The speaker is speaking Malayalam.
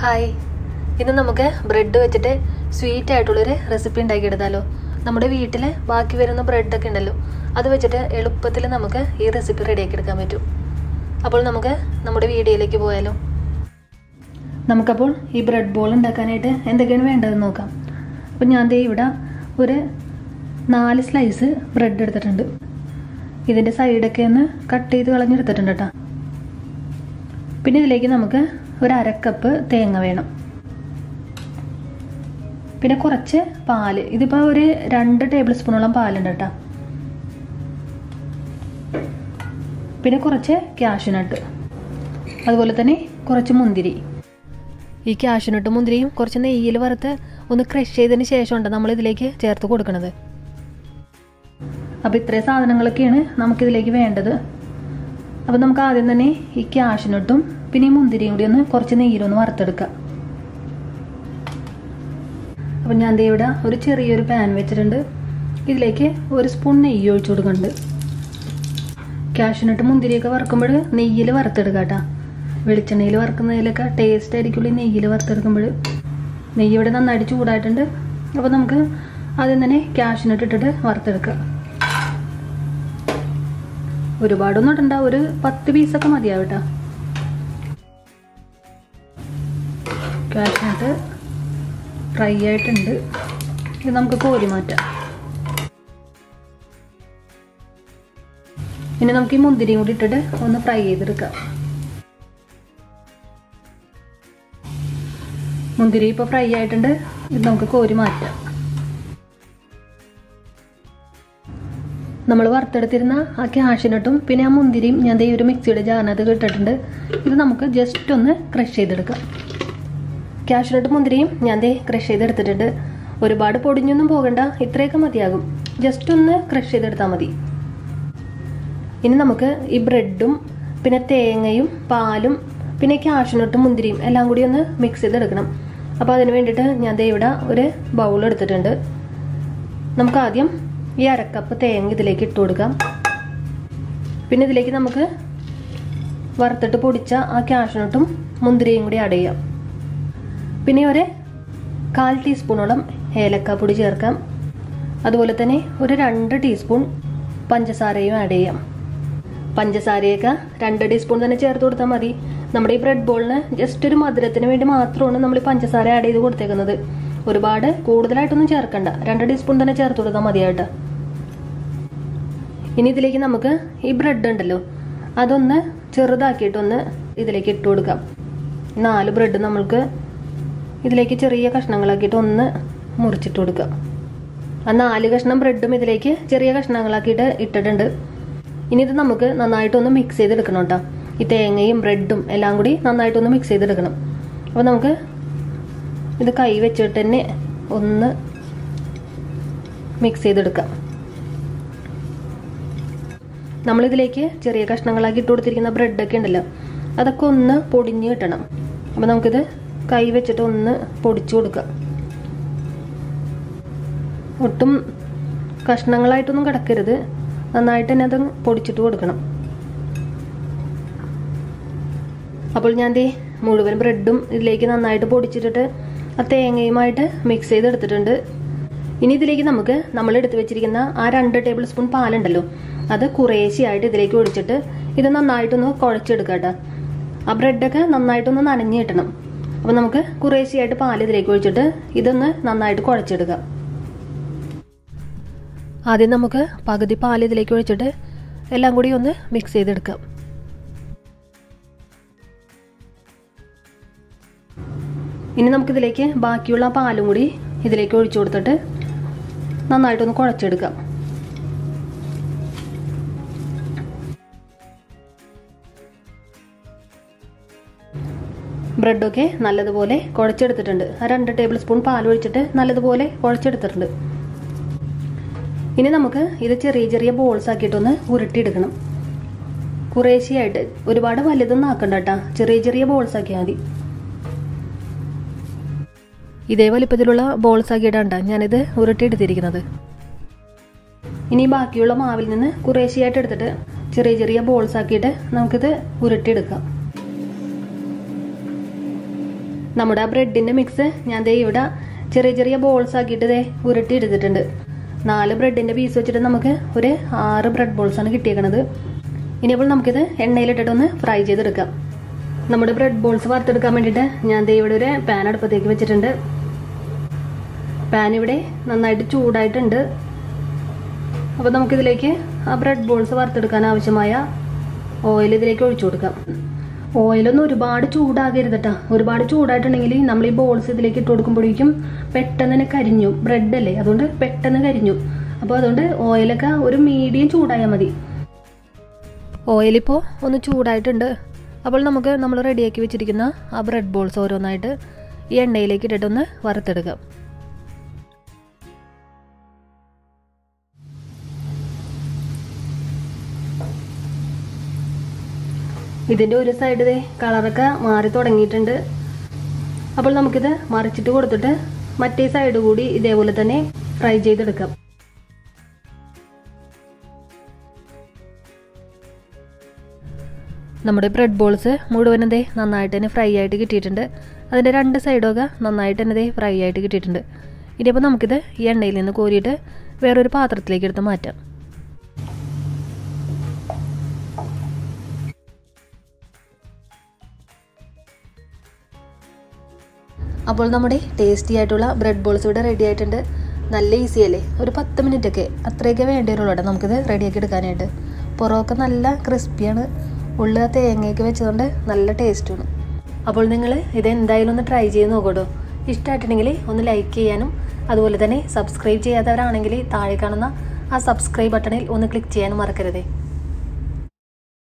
ഹായ് ഇന്ന് നമുക്ക് ബ്രെഡ് വെച്ചിട്ട് സ്വീറ്റ് ആയിട്ടുള്ളൊരു റെസിപ്പി ഉണ്ടാക്കിയെടുത്താലോ നമ്മുടെ വീട്ടിൽ ബാക്കി വരുന്ന ബ്രെഡൊക്കെ ഉണ്ടല്ലോ അത് വെച്ചിട്ട് എളുപ്പത്തിൽ നമുക്ക് ഈ റെസിപ്പി റെഡിയാക്കി എടുക്കാൻ പറ്റും അപ്പോൾ നമുക്ക് നമ്മുടെ വീഡിയോയിലേക്ക് പോയാലോ നമുക്കപ്പോൾ ഈ ബ്രെഡ് ബോൾ ഉണ്ടാക്കാനായിട്ട് എന്തൊക്കെയാണ് വേണ്ടതെന്ന് നോക്കാം അപ്പോൾ ഞാൻ ദേ ഇവിടെ ഒരു നാല് സ്ലൈസ് ബ്രെഡ് എടുത്തിട്ടുണ്ട് ഇതിൻ്റെ സൈഡൊക്കെ ഒന്ന് കട്ട് ചെയ്ത് കളഞ്ഞെടുത്തിട്ടുണ്ട് കേട്ടോ പിന്നെ ഇതിലേക്ക് നമുക്ക് ഒരു അരക്കപ്പ് തേങ്ങ വേണം പിന്നെ കുറച്ച് പാല് ഇതിപ്പോൾ ഒരു രണ്ട് ടേബിൾ സ്പൂണോളം പാലുണ്ട് കേട്ടോ പിന്നെ കുറച്ച് ക്യാഷ്യൂനട്ട് അതുപോലെ തന്നെ കുറച്ച് മുന്തിരി ഈ ക്യാഷ്യൂനട്ടും മുന്തിരിയും കുറച്ച് നെയ്യിൽ വറുത്ത് ഒന്ന് ക്രഷ് ചെയ്തതിന് ശേഷമുണ്ട് നമ്മൾ ഇതിലേക്ക് ചേർത്ത് കൊടുക്കുന്നത് അപ്പോൾ ഇത്രയും സാധനങ്ങളൊക്കെയാണ് നമുക്കിതിലേക്ക് വേണ്ടത് അപ്പോൾ നമുക്ക് ആദ്യം തന്നെ ഈ ക്യാഷ്യൂനട്ടും പിന്നെ ഈ മുന്തിരിയും കൂടി ഒന്ന് കുറച്ച് നെയ്യിലൊന്ന് വറുത്തെടുക്കാം അപ്പം ഞാൻ ദേ ഇവിടെ ഒരു ചെറിയൊരു പാൻ വെച്ചിട്ടുണ്ട് ഇതിലേക്ക് ഒരു സ്പൂൺ നെയ്യ് ഒഴിച്ചു കൊടുക്കുന്നുണ്ട് ക്യാഷ്യൂനട്ട് മുന്തിരിയൊക്കെ വറുക്കുമ്പോൾ നെയ്യിൽ വറുത്തെടുക്കാം കേട്ടോ വെളിച്ചെണ്ണയിൽ വറുക്കുന്നതിലൊക്കെ ടേസ്റ്റ് ആയിരിക്കുള്ളൂ ഈ നെയ്യിൽ വറുത്തെടുക്കുമ്പോൾ നെയ്യ് ഇവിടെ നന്നായിട്ട് ചൂടായിട്ടുണ്ട് അപ്പോൾ നമുക്ക് ആദ്യം തന്നെ ക്യാഷ്യൂനട്ട് ഇട്ടിട്ട് വറുത്തെടുക്കാം ഒരുപാടൊന്നും ഇടണ്ട ഒരു പത്ത് പീസൊക്കെ മതിയാവും കേട്ടോ കാഷ്നട്ട് ഫ്രൈ ആയിട്ടുണ്ട് ഇത് നമുക്ക് കോരി മാറ്റാം ഇനി നമുക്ക് ഈ മുന്തിരിയും കൂടി ഇട്ടിട്ട് ഒന്ന് ഫ്രൈ ചെയ്തെടുക്കാം മുന്തിരി ഇപ്പോൾ ഫ്രൈ ആയിട്ടുണ്ട് ഇത് നമുക്ക് കോരി മാറ്റാം നമ്മൾ വറുത്തെടുത്തിരുന്ന ആ ക്യാഷിനട്ടും പിന്നെ ആ മുന്തിരിയും ഞാൻ ദേ ഒരു മിക്സിയുടെ ജാറിനകത്ത് ഇട്ടിട്ടുണ്ട് ഇത് നമുക്ക് ജസ്റ്റ് ഒന്ന് ക്രഷ് ചെയ്തെടുക്കാം ക്യാഷിനട്ട് മുന്തിരിയും ഞാൻ ദേ ക്രഷ് ചെയ്തെടുത്തിട്ടുണ്ട് ഒരുപാട് പൊടിഞ്ഞൊന്നും പോകണ്ട ഇത്രയൊക്കെ മതിയാകും ജസ്റ്റ് ഒന്ന് ക്രഷ് ചെയ്തെടുത്താൽ മതി ഇനി നമുക്ക് ഈ ബ്രെഡും പിന്നെ തേങ്ങയും പാലും പിന്നെ ക്യാഷിനട്ടും മുന്തിരിയും എല്ലാം കൂടി ഒന്ന് മിക്സ് ചെയ്തെടുക്കണം അപ്പോൾ അതിന് വേണ്ടിയിട്ട് ഞാൻ ദേ ഇവിടെ ഒരു ബൗൾ എടുത്തിട്ടുണ്ട് നമുക്ക് ആദ്യം ഈ അരക്കപ്പ് തേങ്ങ ഇതിലേക്ക് ഇട്ട് കൊടുക്കാം പിന്നെ ഇതിലേക്ക് നമുക്ക് വറുത്തിട്ട് പൊടിച്ച ആ ക്യാഷ്നട്ടും മുന്തിരിയും കൂടി ആഡ് ചെയ്യാം പിന്നെ ഒരു കാൽ ടീസ്പൂണോളം ഏലക്കാപ്പൊടി ചേർക്കാം അതുപോലെ തന്നെ ഒരു രണ്ട് ടീസ്പൂൺ പഞ്ചസാരയും ആഡ് ചെയ്യാം പഞ്ചസാരയൊക്കെ രണ്ട് ടീസ്പൂൺ തന്നെ ചേർത്ത് കൊടുത്താൽ മതി നമ്മുടെ ഈ ബ്രെഡ് ബോളിന് ജസ്റ്റ് ഒരു മധുരത്തിന് വേണ്ടി മാത്രമാണ് നമ്മൾ പഞ്ചസാര ആഡ് ചെയ്ത് കൊടുത്തേക്കുന്നത് ഒരുപാട് കൂടുതലായിട്ടൊന്നും ചേർക്കണ്ട രണ്ട് ടീസ്പൂൺ തന്നെ ചേർത്ത് കൊടുത്താൽ മതിയായിട്ട് ഇനി ഇതിലേക്ക് നമുക്ക് ഈ ബ്രെഡ് ഉണ്ടല്ലോ അതൊന്ന് ചെറുതാക്കിയിട്ടൊന്ന് ഇതിലേക്ക് ഇട്ട് കൊടുക്കാം നാല് ബ്രെഡ് നമ്മൾക്ക് ഇതിലേക്ക് ചെറിയ കഷ്ണങ്ങളാക്കിയിട്ട് ഒന്ന് മുറിച്ചിട്ട് കൊടുക്കാം ആ നാല് കഷ്ണം ബ്രെഡും ഇതിലേക്ക് ചെറിയ കഷ്ണങ്ങളാക്കിയിട്ട് ഇട്ടിട്ടുണ്ട് ഇനി ഇത് നമുക്ക് നന്നായിട്ടൊന്ന് മിക്സ് ചെയ്തെടുക്കണം കേട്ടോ ഈ തേങ്ങയും ബ്രെഡും എല്ലാം കൂടി നന്നായിട്ടൊന്ന് മിക്സ് ചെയ്തെടുക്കണം അപ്പോൾ നമുക്ക് ഇത് കൈ വെച്ചിട്ട് തന്നെ ഒന്ന് മിക്സ് ചെയ്തെടുക്കാം നമ്മളിതിലേക്ക് ചെറിയ കഷ്ണങ്ങളാക്കി ഇട്ട് കൊടുത്തിരിക്കുന്ന ബ്രെഡൊക്കെ ഉണ്ടല്ലോ അതൊക്കെ ഒന്ന് പൊടിഞ്ഞ് കിട്ടണം അപ്പോൾ നമുക്കിത് കൈ വെച്ചിട്ട് ഒന്ന് പൊടിച്ചു കൊടുക്കാം ഒട്ടും കഷ്ണങ്ങളായിട്ടൊന്നും കിടക്കരുത് നന്നായിട്ട് തന്നെ അത് പൊടിച്ചിട്ട് കൊടുക്കണം അപ്പോൾ ഞാൻ ദേ മുഴുവൻ ബ്രെഡും ഇതിലേക്ക് നന്നായിട്ട് പൊടിച്ചിട്ടിട്ട് ആ തേങ്ങയുമായിട്ട് മിക്സ് ചെയ്തെടുത്തിട്ടുണ്ട് ഇനി ഇതിലേക്ക് നമുക്ക് നമ്മൾ എടുത്തു വെച്ചിരിക്കുന്ന ആ രണ്ട് ടേബിൾ സ്പൂൺ പാലുണ്ടല്ലോ അത് കുറേശ്ശെയായിട്ട് ഇതിലേക്ക് ഒഴിച്ചിട്ട് ഇത് നന്നായിട്ടൊന്ന് കുഴച്ചെടുക്കാം കേട്ടോ ആ ബ്രെഡൊക്കെ നന്നായിട്ടൊന്ന് നനഞ്ഞു കിട്ടണം അപ്പോൾ നമുക്ക് കുറേശ്ശെയായിട്ട് പാൽ ഇതിലേക്ക് ഒഴിച്ചിട്ട് ഇതൊന്ന് നന്നായിട്ട് കുഴച്ചെടുക്കാം ആദ്യം നമുക്ക് പകുതി പാൽ ഇതിലേക്ക് ഒഴിച്ചിട്ട് എല്ലാം കൂടി ഒന്ന് മിക്സ് ചെയ്തെടുക്കാം ഇനി നമുക്കിതിലേക്ക് ബാക്കിയുള്ള പാലും കൂടി ഇതിലേക്ക് ഒഴിച്ചു കൊടുത്തിട്ട് നന്നായിട്ടൊന്ന് കുഴച്ചെടുക്കാം ബ്രെഡൊക്കെ നല്ലതുപോലെ കുഴച്ചെടുത്തിട്ടുണ്ട് ആ രണ്ട് ടേബിൾ സ്പൂൺ പാൽ ഒഴിച്ചിട്ട് നല്ലതുപോലെ കുഴച്ചെടുത്തിട്ടുണ്ട് ഇനി നമുക്ക് ഇത് ചെറിയ ചെറിയ ബോൾസ് ആക്കിയിട്ടൊന്ന് ഉരുട്ടിയെടുക്കണം കുറേശ്ശെയായിട്ട് ഒരുപാട് വലുതൊന്നും ആക്കണ്ട കേട്ടോ ചെറിയ ചെറിയ ബോൾസ് ആക്കിയാൽ മതി ഇതേ വലിപ്പത്തിലുള്ള ബോൾസ് ആക്കിയിട്ടാണ് ഞാനിത് ഉരുട്ടിയെടുത്തിരിക്കുന്നത് ഇനി ബാക്കിയുള്ള മാവിൽ നിന്ന് കുറേശ്ശെയായിട്ട് എടുത്തിട്ട് ചെറിയ ചെറിയ ബോൾസ് ആക്കിയിട്ട് നമുക്കിത് ഉരുട്ടിയെടുക്കാം നമ്മുടെ ആ ബ്രെഡിന്റെ മിക്സ് ഞാൻ ദേ ഇവിടെ ചെറിയ ചെറിയ ബോൾസ് ആക്കിയിട്ട് ദേ ഉരുട്ടി എടുത്തിട്ടുണ്ട് നാല് ബ്രെഡിന്റെ പീസ് വെച്ചിട്ട് നമുക്ക് ഒരു ആറ് ബ്രെഡ് ബോൾസ് ആണ് കിട്ടിയേക്കണത് ഇനിയിപ്പോൾ നമുക്കിത് എണ്ണയിലിട്ടിട്ടൊന്ന് ഫ്രൈ ചെയ്തെടുക്കാം നമ്മുടെ ബ്രെഡ് ബോൾസ് വറുത്തെടുക്കാൻ വേണ്ടിയിട്ട് ഞാൻ ദേ ഇവിടെ ഒരു പാൻ അടുപ്പത്തേക്ക് വെച്ചിട്ടുണ്ട് പാൻ ഇവിടെ നന്നായിട്ട് ചൂടായിട്ടുണ്ട് അപ്പോൾ നമുക്കിതിലേക്ക് ആ ബ്രെഡ് ബോൾസ് വറുത്തെടുക്കാൻ ആവശ്യമായ ഓയിൽ ഇതിലേക്ക് ഒഴിച്ചു കൊടുക്കാം ഓയിലൊന്നും ഒരുപാട് ചൂടാകരുത് കേട്ടോ ഒരുപാട് ചൂടായിട്ടുണ്ടെങ്കിൽ നമ്മൾ ഈ ബോൾസ് ഇതിലേക്ക് ഇട്ട് കൊടുക്കുമ്പോഴേക്കും പെട്ടെന്ന് തന്നെ കരിഞ്ഞു ബ്രെഡ് അല്ലേ അതുകൊണ്ട് പെട്ടെന്ന് കരിഞ്ഞു അപ്പോൾ അതുകൊണ്ട് ഓയിലൊക്കെ ഒരു മീഡിയം ചൂടായാൽ മതി ഓയിലിപ്പോൾ ഒന്ന് ചൂടായിട്ടുണ്ട് അപ്പോൾ നമുക്ക് നമ്മൾ റെഡിയാക്കി വെച്ചിരിക്കുന്ന ആ ബ്രെഡ് ബോൾസ് ഓരോന്നായിട്ട് ഈ എണ്ണയിലേക്ക് ഇട്ടിട്ടൊന്ന് വറുത്തെടുക്കാം ഇതിൻ്റെ ഒരു സൈഡ് ദേ കളറൊക്കെ മാറി തുടങ്ങിയിട്ടുണ്ട് അപ്പോൾ നമുക്കിത് മറിച്ചിട്ട് കൊടുത്തിട്ട് മറ്റേ സൈഡ് കൂടി ഇതേപോലെ തന്നെ ഫ്രൈ ചെയ്തെടുക്കാം നമ്മുടെ ബ്രെഡ് ബോൾസ് മുഴുവനും ദേ നന്നായിട്ട് തന്നെ ഫ്രൈ ആയിട്ട് കിട്ടിയിട്ടുണ്ട് അതിൻ്റെ രണ്ട് സൈഡൊക്കെ നന്നായിട്ട് തന്നെ ദേ ഫ്രൈ ആയിട്ട് കിട്ടിയിട്ടുണ്ട് ഇനിയിപ്പോൾ നമുക്കിത് ഈ എണ്ണയിൽ നിന്ന് കോരിയിട്ട് വേറൊരു പാത്രത്തിലേക്ക് എടുത്ത് മാറ്റാം അപ്പോൾ നമ്മുടെ ടേസ്റ്റി ആയിട്ടുള്ള ബ്രെഡ് ബോൾസ് ഇവിടെ റെഡി ആയിട്ടുണ്ട് നല്ല ഈസി അല്ലേ ഒരു പത്ത് മിനിറ്റ് ഒക്കെ അത്രയൊക്കെ വേണ്ടി വരുള്ളൂ കേട്ടോ നമുക്കിത് റെഡിയാക്കി എടുക്കാനായിട്ട് പുറമൊക്കെ നല്ല ക്രിസ്പിയാണ് ഉള്ളിൽ ആ തേങ്ങയൊക്കെ വെച്ചതുകൊണ്ട് നല്ല ടേസ്റ്റുമാണ് അപ്പോൾ നിങ്ങൾ ഇത് എന്തായാലും ഒന്ന് ട്രൈ ചെയ്ത് നോക്കട്ടോ ഇഷ്ടമായിട്ടുണ്ടെങ്കിൽ ഒന്ന് ലൈക്ക് ചെയ്യാനും അതുപോലെ തന്നെ സബ്സ്ക്രൈബ് ചെയ്യാത്തവരാണെങ്കിൽ താഴെ കാണുന്ന ആ സബ്സ്ക്രൈബ് ബട്ടണിൽ ഒന്ന് ക്ലിക്ക് ചെയ്യാനും മറക്കരുതേ